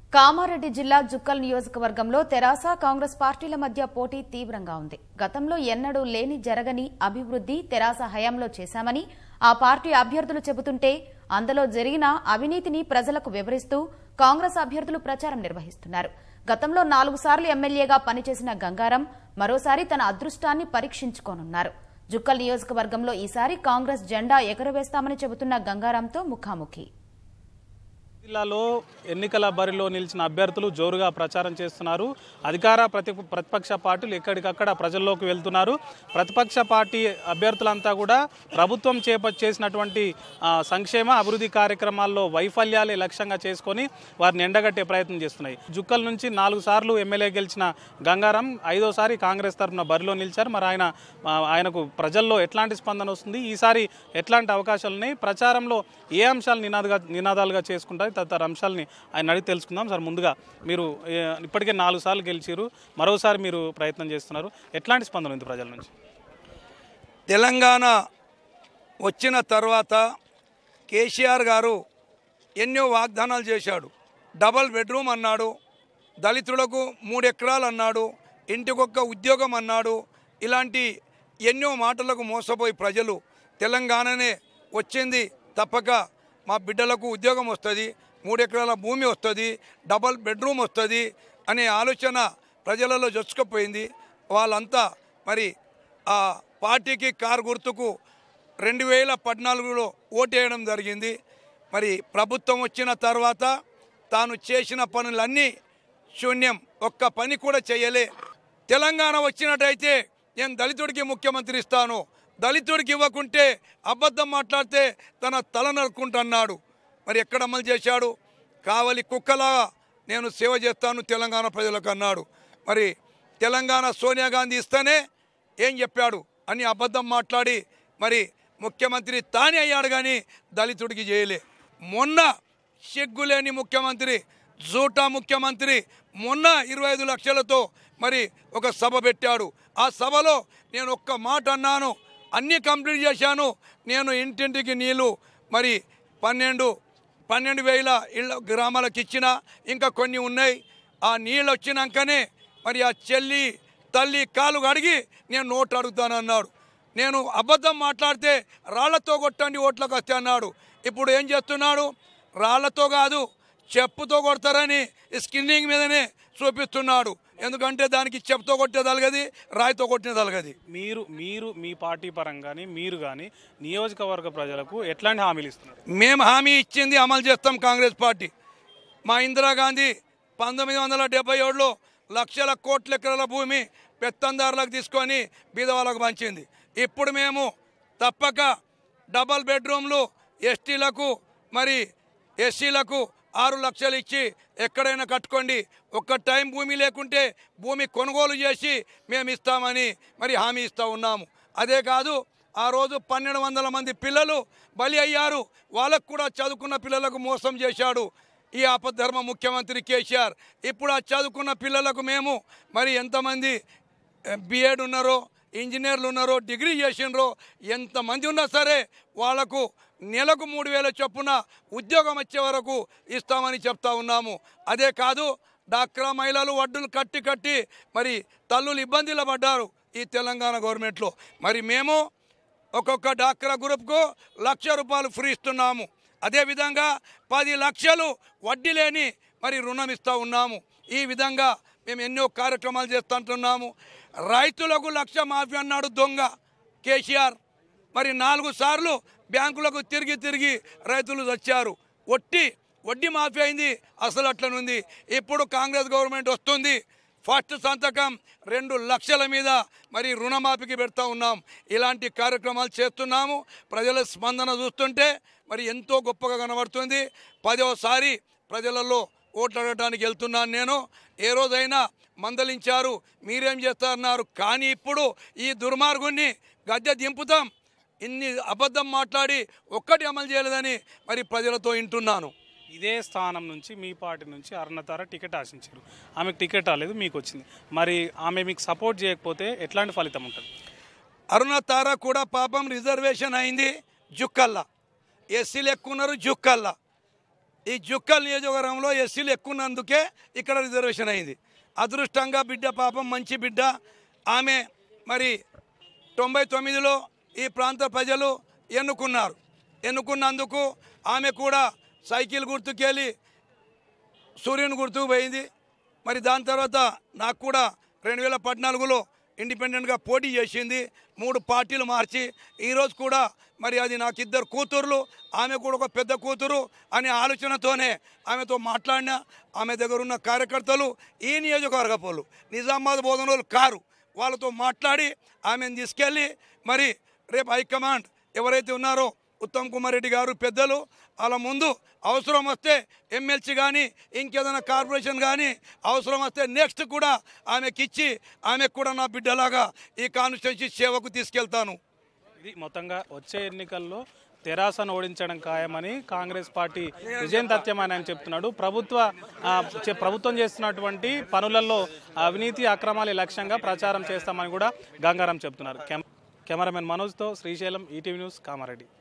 కామారెడ్డి జిల్లా జుక్కల్ నియోజకవర్గంలో తెరాస కాంగ్రెస్ పార్టీల మధ్య పోటీ తీవ్రంగా ఉంది గతంలో ఎన్నడూ లేని జరగని అభివృద్ది తెరాస హయాంలో చేశామని ఆ పార్టీ అభ్యర్థులు చెబుతుంటే అందులో జరిగిన అవినీతిని ప్రజలకు వివరిస్తూ కాంగ్రెస్ అభ్యర్థులు ప్రచారం నిర్వహిస్తున్నారు గతంలో నాలుగు సార్లు ఎమ్మెల్యేగా పనిచేసిన గంగారం మరోసారి తన అదృష్టాన్ని పరీక్షించుకోనున్నారు జుక్కల్ నియోజకవర్గంలో ఈసారి కాంగ్రెస్ జెండా ఎగురవేస్తామని చెబుతున్న గంగారాంతో ముఖాముఖి జిల్లాలో ఎన్నికల బరిలో నిలిచిన అభ్యర్థులు జోరుగా ప్రచారం చేస్తున్నారు అధికార ప్రతి ప్రతిపక్ష పార్టీలు ఎక్కడికక్కడ ప్రజల్లోకి వెళ్తున్నారు ప్రతిపక్ష పార్టీ అభ్యర్థులంతా కూడా ప్రభుత్వం చేప చేసినటువంటి ఆ, సంక్షేమ అభివృద్ధి కార్యక్రమాల్లో వైఫల్యాలే లక్ష్యంగా చేసుకొని వారిని ఎండగట్టే ప్రయత్నం చేస్తున్నాయి జుక్కల్ నుంచి నాలుగు సార్లు ఎమ్మెల్యే గెలిచిన గంగారం ఐదోసారి కాంగ్రెస్ తరఫున బరిలో నిలిచారు మరి ఆయన ఆ, ఆయనకు ప్రజల్లో ఎట్లాంటి స్పందన వస్తుంది ఈసారి ఎట్లాంటి అవకాశాలు ఉన్నాయి ప్రచారంలో ఏ అంశాలు నినాదుగా నినాదాలుగా చేసుకుంటారు తదితర అంశాలని ఆయన అడిగి తెలుసుకుందాం సార్ ముందుగా మీరు ఏ, ఇప్పటికే నాలుగు సార్లు గెలిచారు మరోసారి మీరు ప్రయత్నం చేస్తున్నారు ఎట్లాంటి స్పందన ఉంది ప్రజల నుంచి తెలంగాణ వచ్చిన తర్వాత కేసీఆర్ గారు ఎన్నో వాగ్దానాలు చేశాడు డబల్ బెడ్రూమ్ అన్నాడు దళితులకు మూడు ఎకరాలు అన్నాడు ఇంటికొక్క ఉద్యోగం అన్నాడు ఇలాంటి ఎన్నో మాటలకు మోసపోయి ప్రజలు తెలంగాణనే వచ్చింది తప్పక మా బిడ్డలకు ఉద్యోగం వస్తుంది మూడు ఎకరాల భూమి వస్తుంది డబల్ బెడ్రూమ్ వస్తుంది అనే ఆలోచన ప్రజలలో జొచ్చుకుపోయింది వాళ్ళంతా మరి ఆ పార్టీకి కారు గుర్తుకు రెండు వేల పద్నాలుగులో ఓటేయడం జరిగింది మరి ప్రభుత్వం వచ్చిన తర్వాత తాను చేసిన పనులన్నీ శూన్యం ఒక్క పని కూడా చేయలే తెలంగాణ వచ్చినట్టయితే నేను దళితుడికి ముఖ్యమంత్రి ఇస్తాను దళితుడికి ఇవ్వకుంటే అబద్ధం మాట్లాడితే తన తల నరుక్కుంటున్నాడు మరి ఎక్కడ అమలు చేశాడు కావలి కుక్కలాగా నేను సేవ చేస్తాను తెలంగాణ ప్రజలకు అన్నాడు మరి తెలంగాణ సోనియా గాంధీ ఇస్తేనే ఏం చెప్పాడు అని అబద్ధం మాట్లాడి మరి ముఖ్యమంత్రి తానే అయ్యాడు కానీ దళితుడికి చేయలే మొన్న సిగ్గులేని ముఖ్యమంత్రి జూటా ముఖ్యమంత్రి మొన్న ఇరవై ఐదు లక్షలతో మరి ఒక సభ పెట్టాడు ఆ సభలో నేను ఒక్క మాట అన్నాను అన్నీ కంప్లీట్ చేశాను నేను ఇంటింటికి నీళ్ళు మరి పన్నెండు పన్నెండు వేల ఇళ్ళ గ్రామాలకు ఇచ్చిన ఇంకా కొన్ని ఉన్నాయి ఆ నీళ్ళు వచ్చినాకనే మరి ఆ చెల్లి తల్లి కాలు కడిగి నేను నోటు అడుగుతానన్నాడు నేను అబద్ధం మాట్లాడితే రాళ్లతో కొట్టండి ఓట్లకు వస్తే అన్నాడు ఇప్పుడు ఏం చేస్తున్నాడు రాళ్లతో కాదు చెప్పుతో కొడతారని స్కిన్నింగ్ మీదనే చూపిస్తున్నాడు ఎందుకంటే దానికి చెప్పుతో కొట్టే తలగది రాయితో కొట్టిన తలగది మీరు మీరు మీ పార్టీ పరంగాని మీరు కానీ నియోజకవర్గ ప్రజలకు ఎట్లాంటి హామీలు ఇస్తున్నారు మేము హామీ ఇచ్చింది అమలు చేస్తాం కాంగ్రెస్ పార్టీ మా ఇందిరాగాంధీ పంతొమ్మిది వందల డెబ్బై ఏడులో లక్షల కోట్ల ఎకరాల భూమి పెత్తందారులకు తీసుకొని బీదవాళ్ళకు పంచింది ఇప్పుడు మేము తప్పక డబల్ బెడ్రూమ్లు ఎస్టీలకు మరి ఎస్సీలకు ఆరు లక్షలు ఇచ్చి ఎక్కడైనా కట్టుకోండి ఒక్క టైం భూమి లేకుంటే భూమి కొనుగోలు చేసి మేము ఇస్తామని మరి హామీ ఇస్తూ ఉన్నాము అదే కాదు ఆ రోజు పన్నెండు వందల మంది పిల్లలు బలి అయ్యారు వాళ్ళకు కూడా చదువుకున్న పిల్లలకు మోసం చేశాడు ఈ ఆపద్ధర్మ ముఖ్యమంత్రి కేసీఆర్ ఇప్పుడు ఆ చదువుకున్న పిల్లలకు మేము మరి ఎంతమంది బిఎడ్ ఉన్నారో ఇంజనీర్లు ఉన్నారో డిగ్రీ చేసినారో ఎంతమంది ఉన్నా సరే వాళ్లకు నెలకు మూడు వేల చొప్పున ఉద్యోగం వచ్చే వరకు ఇస్తామని చెప్తా ఉన్నాము అదే కాదు డాక్రా మహిళలు వడ్డులు కట్టి కట్టి మరి తల్లులు ఇబ్బందులు పడ్డారు ఈ తెలంగాణ గవర్నమెంట్లో మరి మేము ఒక్కొక్క డాక్రా గ్రూప్కు లక్ష రూపాయలు ఫ్రీ ఇస్తున్నాము అదేవిధంగా పది లక్షలు వడ్డీ లేని మరి రుణం ఇస్తూ ఉన్నాము ఈ విధంగా మేము ఎన్నో కార్యక్రమాలు చేస్తుంటున్నాము రైతులకు లక్ష మాఫీ అన్నాడు దొంగ కేసీఆర్ మరి నాలుగు సార్లు బ్యాంకులకు తిరిగి తిరిగి రైతులు వచ్చారు వడ్డీ వడ్డీ మాఫీ అయింది అసలు అట్లనుంది ఇప్పుడు కాంగ్రెస్ గవర్నమెంట్ వస్తుంది ఫస్ట్ సంతకం రెండు లక్షల మీద మరి రుణమాఫీకి పెడతా ఉన్నాం ఇలాంటి కార్యక్రమాలు చేస్తున్నాము ప్రజల స్పందన చూస్తుంటే మరి ఎంతో గొప్పగా కనబడుతుంది పదవసారి ప్రజలలో ఓట్లు అడగడానికి వెళ్తున్నాను నేను ఏ రోజైనా మందలించారు మీరేం చేస్తారన్నారు కానీ ఇప్పుడు ఈ దుర్మార్గుణ్ణి గద్దె దింపుతాం ఇన్ని అబద్ధం మాట్లాడి ఒక్కటి అమలు చేయలేదని మరి ప్రజలతో వింటున్నాను ఇదే స్థానం నుంచి మీ పార్టీ నుంచి అరుణతార టికెట్ ఆశించారు ఆమెకు టికెట్ రాలేదు మీకు వచ్చింది మరి ఆమె మీకు సపోర్ట్ చేయకపోతే ఎట్లాంటి ఫలితం ఉంటుంది అరుణ తార కూడా పాపం రిజర్వేషన్ అయింది జుక్కల్లా ఎస్సీలు ఎక్కువ ఉన్నారు జుక్కల్లా ఈ జుక్కల్ నియోజకవర్గంలో ఎస్సీలు ఎక్కువ ఉన్నందుకే ఇక్కడ రిజర్వేషన్ అయింది అదృష్టంగా బిడ్డ పాపం మంచి బిడ్డ ఆమె మరి తొంభై తొమ్మిదిలో ఈ ప్రాంత ప్రజలు ఎన్నుకున్నారు ఎన్నుకున్నందుకు ఆమె కూడా సైకిల్ గుర్తుకెళ్ళి సూర్యుని గుర్తుకు పోయింది మరి దాని తర్వాత నాకు కూడా రెండు వేల పద్నాలుగులో ఇండిపెండెంట్గా పోటీ చేసింది మూడు పార్టీలు మార్చి ఈరోజు కూడా మరి అది నాకు ఇద్దరు కూతుర్లు ఆమె కూడా ఒక పెద్ద కూతురు అనే ఆలోచనతోనే ఆమెతో మాట్లాడినా ఆమె దగ్గర ఉన్న కార్యకర్తలు ఈ నియోజకవర్గ పోలు నిజామాబాద్ బోధనలు కారు వాళ్ళతో మాట్లాడి ఆమెను తీసుకెళ్ళి మరి రేపు హైకమాండ్ ఎవరైతే ఉన్నారో ఉత్తమ్ కుమార్ రెడ్డి గారు పెద్దలు వాళ్ళ ముందు అవసరం వస్తే ఎమ్మెల్సీ కానీ ఇంకేదైనా కార్పొరేషన్ కానీ అవసరం వస్తే నెక్స్ట్ కూడా ఆమెకి ఇచ్చి ఆమెకు కూడా నా బిడ్డలాగా ఈ కాన్స్టిట్యున్సీ సేవకు తీసుకెళ్తాను ఇది మొత్తంగా వచ్చే ఎన్నికల్లో తెరాసను ఓడించడం ఖాయమని కాంగ్రెస్ పార్టీ విజయం తథ్యమని ఆయన చెప్తున్నాడు ప్రభుత్వ ఆ, చే- ప్రభుత్వం చేస్తున్నటువంటి పనులలో అవినీతి అక్రమాల లక్ష్యంగా ప్రచారం చేస్తామని కూడా గంగారాం చెప్తున్నారు కెమ్- కెమెరామెన్ మనోజ్తో శ్రీశైలం ఈటీవీ న్యూస్ కామారెడ్డి